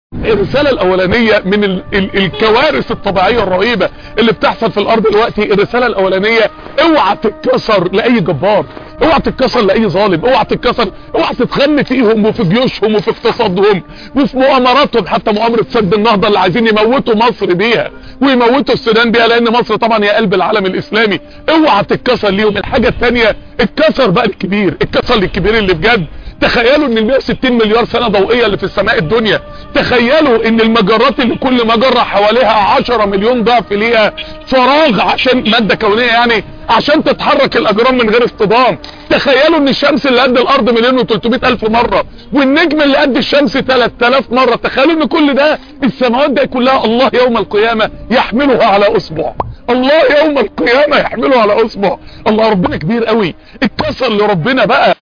الرسالة الاولانية من ال ال الكوارث الطبيعية الرهيبة اللي بتحصل في الارض دلوقتي الرسالة الاولانية اوعى تتكسر لاي جبار اوعى تتكسر لاي ظالم اوعى تتكسر اوعى تتخن فيهم وفي جيوشهم وفي اقتصادهم وفي مؤامراتهم حتى مؤامرة سد النهضة اللي عايزين يموتوا مصر بيها ويموتوا السودان بيها لان مصر طبعا هي قلب العالم الاسلامي اوعى تتكسر ليهم الحاجة التانية اتكسر بقى الكبير اتكسر للكبير اللي بجد تخيلوا ان ال 160 مليار سنة ضوئية اللي في السماء الدنيا تخيلوا ان المجرات اللي كل مجرة حواليها 10 مليون ضعف ليها فراغ عشان مادة كونية يعني عشان تتحرك الاجرام من غير اصطدام تخيلوا ان الشمس اللي قد الارض مليون و300 الف مرة والنجم اللي قد الشمس 3000 مرة تخيلوا ان كل ده السماوات دي كلها الله يوم القيامة يحملها على اصبع الله يوم القيامة يحمله على اصبع الله ربنا كبير قوي اتكسر لربنا بقى